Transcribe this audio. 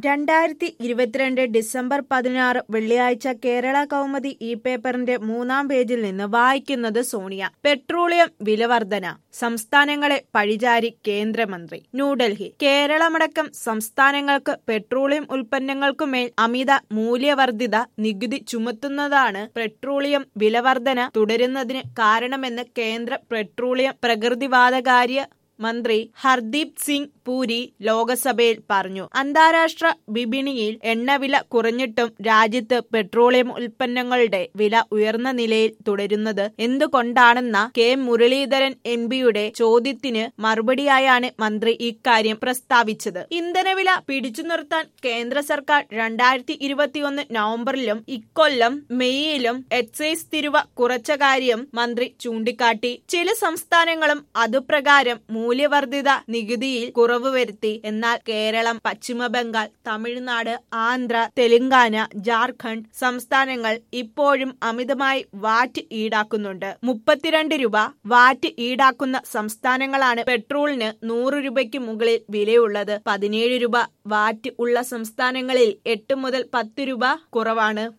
രണ്ടായിരത്തി ഇരുപത്തിരണ്ട് ഡിസംബർ പതിനാറ് വെള്ളിയാഴ്ച കേരള കൗമുദി ഈ പേപ്പറിന്റെ മൂന്നാം പേജിൽ നിന്ന് വായിക്കുന്നത് സോണിയ പെട്രോളിയം വിലവർധന സംസ്ഥാനങ്ങളെ പഴിചാരി കേന്ദ്രമന്ത്രി ന്യൂഡൽഹി കേരളമടക്കം സംസ്ഥാനങ്ങൾക്ക് പെട്രോളിയം ഉൽപ്പന്നങ്ങൾക്കുമേൽ അമിത മൂല്യവർദ്ധിത നികുതി ചുമത്തുന്നതാണ് പെട്രോളിയം വിലവർധന തുടരുന്നതിന് കാരണമെന്ന് കേന്ദ്ര പെട്രോളിയം പ്രകൃതിവാതകാര്യ മന്ത്രി ഹർദീപ് സിംഗ് പൂരി ലോകസഭയിൽ പറഞ്ഞു അന്താരാഷ്ട്ര വിപണിയിൽ എണ്ണവില കുറഞ്ഞിട്ടും രാജ്യത്ത് പെട്രോളിയം ഉൽപ്പന്നങ്ങളുടെ വില ഉയർന്ന നിലയിൽ തുടരുന്നത് എന്തുകൊണ്ടാണെന്ന കെ മുരളീധരൻ എം പിയുടെ ചോദ്യത്തിന് മറുപടിയായാണ് മന്ത്രി ഇക്കാര്യം പ്രസ്താവിച്ചത് ഇന്ധനവില പിടിച്ചു നിർത്താൻ കേന്ദ്ര സർക്കാർ രണ്ടായിരത്തി ഇരുപത്തിയൊന്ന് നവംബറിലും ഇക്കൊല്ലം മെയ്യിലും എക്സൈസ് തിരുവ കുറച്ച കാര്യം മന്ത്രി ചൂണ്ടിക്കാട്ടി ചില സംസ്ഥാനങ്ങളും അതുപ്രകാരം മൂല്യവർദ്ധിത നികുതിയിൽ കുറവ് വരുത്തി എന്നാൽ കേരളം പശ്ചിമ ബംഗാൾ തമിഴ്നാട് ആന്ധ്ര തെലങ്കാന ജാർഖണ്ഡ് സംസ്ഥാനങ്ങൾ ഇപ്പോഴും അമിതമായി വാറ്റ് ഈടാക്കുന്നുണ്ട് മുപ്പത്തിരണ്ട് രൂപ വാറ്റ് ഈടാക്കുന്ന സംസ്ഥാനങ്ങളാണ് പെട്രോളിന് നൂറ് രൂപയ്ക്ക് മുകളിൽ വിലയുള്ളത് പതിനേഴ് രൂപ വാറ്റ് ഉള്ള സംസ്ഥാനങ്ങളിൽ എട്ട് മുതൽ പത്ത് രൂപ കുറവാണ്